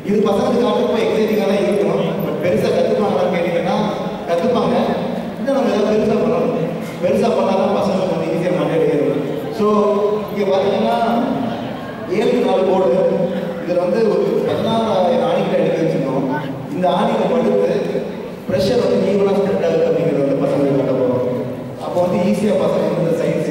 இது பசங்களுக்கு காட்டுறப்ப எக்ஸைட்டிங்காக தான் இருக்கும் பட் பெருசாக கற்றுப்பாங்களான்னு கேட்டிங்கன்னா கற்றுப்பாங்க இன்னும் நம்ம ஏதாவது பெருசாக பண்ணணும் பெருசாக பண்ணால் தான் பசங்களுக்கு வந்து ஈஸியாக மண்டே ஸோ இங்கே பார்த்தீங்கன்னா ஏழு நாள் போர்டு இதில் வந்து ஒரு பதினாறாயிரம் ஆணிகளை எடுத்து வச்சுருக்கோம் இந்த ஆணிகளை படுத்து ப்ரெஷர் வந்து ஈவனாக ஸ்ப்ரெட் ஆகுது அப்படிங்கிறது வந்து பசங்களுக்கு கட்ட போகிறோம் அப்போ வந்து ஈஸியாக பசங்க வந்து இந்த சயின்ஸ்